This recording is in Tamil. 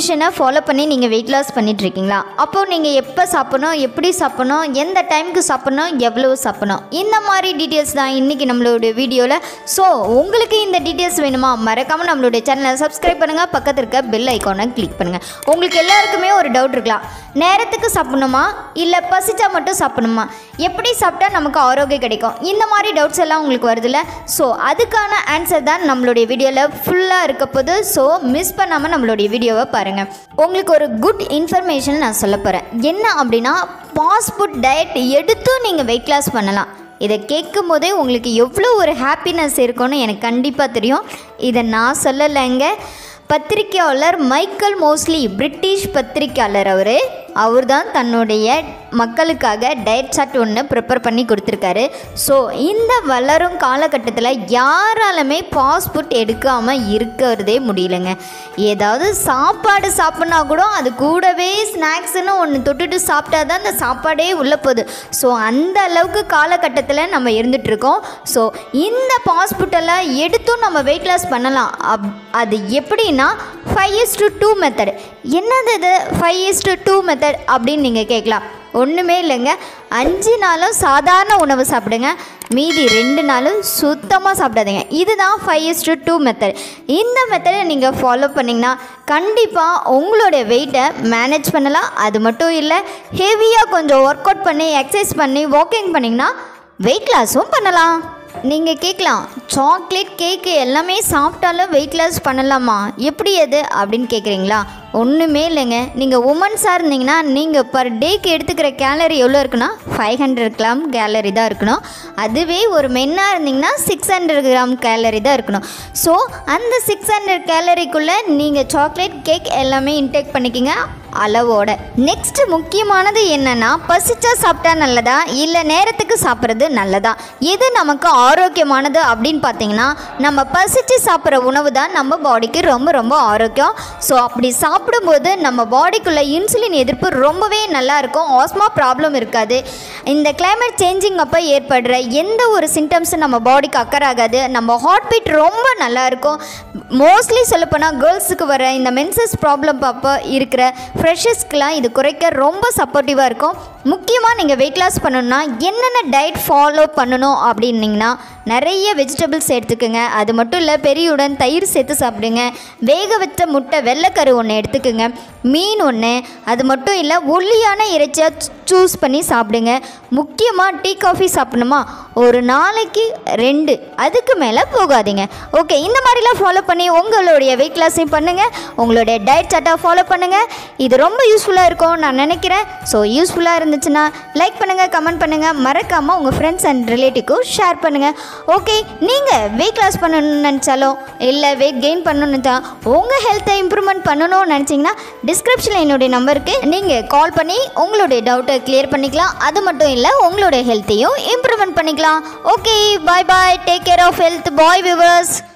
நியூட்ரிஷனை ஃபாலோ பண்ணி நீங்கள் வெயிட் லாஸ் பண்ணிட்டு இருக்கீங்களா அப்போது நீங்கள் எப்போ சாப்பிடணும் எப்படி சாப்பிடணும் எந்த டைமுக்கு சாப்பிடணும் எவ்வளவு சாப்பிடணும் இந்த மாதிரி டீட்டெயில்ஸ் தான் இன்றைக்கி நம்மளோட வீடியோவில் ஸோ உங்களுக்கு இந்த டீட்டெயில்ஸ் வேணுமா மறக்காமல் நம்மளுடைய சேனலை சப்ஸ்கிரைப் பண்ணுங்கள் பக்கத்தில் இருக்க பெல் ஐக்கானை கிளிக் பண்ணுங்கள் உங்களுக்கு எல்லாருக்குமே ஒரு டவுட் இருக்கலாம் நேரத்துக்கு சாப்பிடணுமா இல்லை பசிச்சா மட்டும் சாப்பிடணுமா எப்படி சாப்பிட்டா நமக்கு ஆரோக்கியம் கிடைக்கும் இந்த மாதிரி டவுட்ஸ் எல்லாம் உங்களுக்கு வருதுல்ல ஸோ அதுக்கான ஆன்சர் தான் நம்மளுடைய வீடியோவில் ஃபுல்லாக இருக்க போது ஸோ மிஸ் பண்ணாமல் நம்மளுடைய வீடியோவை பாருங்கள் உங்களுக்கு ஒரு குட் இன்ஃபர்மேஷன் நான் சொல்ல போகிறேன் என்ன அப்படின்னா ஃபாஸ்ட் ஃபுட் டயட் எடுத்தும் நீங்கள் வெயிட் லாஸ் பண்ணலாம் இதை கேட்கும் போதே உங்களுக்கு எவ்வளோ ஒரு ஹாப்பினஸ் இருக்கும்னு எனக்கு கண்டிப்பாக தெரியும் இதை நான் சொல்லலைங்க பத்திரிக்கையாளர் மைக்கேல் மோஸ்லி பிரிட்டிஷ் பத்திரிக்கையாளர் அவர் அவர் தான் தன்னுடைய மக்களுக்காக டயட் சார்ட் ஒன்று ப்ரிப்பேர் பண்ணி கொடுத்துருக்காரு ஸோ இந்த வளரும் காலகட்டத்தில் யாராலுமே ஃபாஸ்ட் ஃபுட் எடுக்காமல் இருக்கிறதே முடியலங்க ஏதாவது சாப்பாடு சாப்பிட்னா கூட அது கூடவே ஸ்நாக்ஸ்னு ஒன்று தொட்டுட்டு சாப்பிட்டா தான் அந்த சாப்பாடே உள்ளே போகுது ஸோ அந்த அளவுக்கு காலகட்டத்தில் நம்ம இருந்துகிட்ருக்கோம் ஸோ இந்த ஃபாஸ்ட் ஃபுட்டெல்லாம் எடுத்தும் நம்ம வெயிட் லாஸ் பண்ணலாம் அப் அது எப்படின்னா five is to two method என்னது இது five is to two method அப்படின்னு நீங்கள் கேட்கலாம் ஒன்றுமே இல்லைங்க அஞ்சு நாளும் சாதாரண உணவு சாப்பிடுங்க மீதி ரெண்டு நாளும் சுத்தமாக சாப்பிடாதீங்க இதுதான் five is to two method இந்த மெத்தடை நீங்கள் ஃபாலோ பண்ணிங்கன்னா கண்டிப்பாக உங்களுடைய வெயிட்டை மேனேஜ் பண்ணலாம் அது மட்டும் இல்லை ஹெவியாக கொஞ்சம் ஒர்க் அவுட் பண்ணி எக்ஸசைஸ் பண்ணி வாக்கிங் பண்ணிங்கன்னா வெயிட் லாஸும் பண்ணலாம் நீங்கள் கேட்கலாம் சாக்லேட் கேக்கு எல்லாமே சாப்பிட்டாலும் வெயிட் லாஸ் பண்ணலாமா எப்படி அது அப்படின்னு கேட்குறீங்களா ஒன்றுமே இல்லைங்க நீங்கள் உமன்ஸாக இருந்தீங்கன்னா நீங்கள் பர் டேக்கு எடுத்துக்கிற கேலரி எவ்வளோ இருக்குன்னா ஃபைவ் ஹண்ட்ரட் கிராம் கேலரி தான் இருக்கணும் அதுவே ஒரு மென்னாக இருந்தீங்கன்னா சிக்ஸ் ஹண்ட்ரட் கிராம் கேலரி தான் இருக்கணும் ஸோ அந்த சிக்ஸ் ஹண்ட்ரட் கேலரிக்குள்ளே நீங்கள் சாக்லேட் கேக் எல்லாமே இன்டேக் பண்ணிக்கிங்க அளவோட நெக்ஸ்ட் முக்கியமானது என்னன்னா பசிச்சா சாப்பிட்டா நல்லதா இல்லை நேரத்துக்கு சாப்பிட்றது நல்லதா எது நமக்கு ஆரோக்கியமானது அப்படின்னு பார்த்தீங்கன்னா நம்ம பசிச்சு சாப்பிட்ற உணவு தான் நம்ம பாடிக்கு ரொம்ப ரொம்ப ஆரோக்கியம் ஸோ அப்படி சாப்பிடும்போது நம்ம பாடிக்குள்ள இன்சுலின் எதிர்ப்பு ரொம்பவே நல்லா இருக்கும் ஆஸ்மா ப்ராப்ளம் இருக்காது இந்த climate சேஞ்சிங் அப்போ ஏற்படுற எந்த ஒரு சிம்டம்ஸும் நம்ம பாடிக்கு அக்கர் ஆகாது நம்ம ஹார்ட் பீட் ரொம்ப நல்லா இருக்கும் மோஸ்ட்லி சொல்லப்போனால் கேர்ள்ஸுக்கு வர இந்த மென்சஸ் ப்ராப்ளம் அப்போ இருக்கிற ஃப்ரெஷர்ஸ்க்கெலாம் இது குறைக்க ரொம்ப சப்போர்ட்டிவாக இருக்கும் முக்கியமாக நீங்கள் வெயிட் லாஸ் பண்ணணும்னா என்னென்ன டயட் ஃபாலோ பண்ணணும் அப்படின்னீங்கன்னா நிறைய வெஜிடபிள்ஸ் எடுத்துக்கோங்க அது மட்டும் இல்லை பெரியுடன் தயிர் சேர்த்து சாப்பிடுங்க வேக வச்ச முட்டை வெள்ளைக்கரு ஒன்று எடுத்துக்கோங்க மீன் ஒன்று அது மட்டும் இல்லை ஒல்லியான இறைச்சியாக சூஸ் பண்ணி சாப்பிடுங்க முக்கியமாக டீ காஃபி சாப்பிடணுமா ஒரு நாளைக்கு ரெண்டு அதுக்கு மேலே போகாதீங்க ஓகே இந்த மாதிரிலாம் ஃபாலோ பண்ணி உங்களுடைய வெயிட் லாஸையும் பண்ணுங்கள் உங்களுடைய டயட் சார்ட்டை ஃபாலோ பண்ணுங்கள் இது ரொம்ப யூஸ்ஃபுல்லாக இருக்கும் நான் நினைக்கிறேன் ஸோ யூஸ்ஃபுல்லாக இருந்துச்சுன்னா லைக் பண்ணுங்கள் கமெண்ட் பண்ணுங்கள் மறக்காமல் உங்கள் ஃப்ரெண்ட்ஸ் அண்ட் ரிலேட்டிவ்க்கும் ஷேர் பண்ணுங்கள் ஓகே நீங்கள் வெயிட் லாஸ் பண்ணணும்னு நினச்சாலும் இல்லை வெயிட் கெயின் பண்ணணும்னு உங்கள் ஹெல்த்தை இம்ப்ரூவ்மெண்ட் பண்ணணும்னு நினச்சிங்கன்னா டிஸ்கிரிப்ஷனில் என்னுடைய நம்பருக்கு நீங்கள் கால் பண்ணி உங்களுடைய டவுட்டை கிளியர் பண்ணிக்கலாம் அது மட்டும் இல்லை உங்களுடைய ஹெல்த்தையும் இம்ப்ரூவ்மெண்ட் பண்ணிக்கலாம் okay bye bye take care of health bye viewers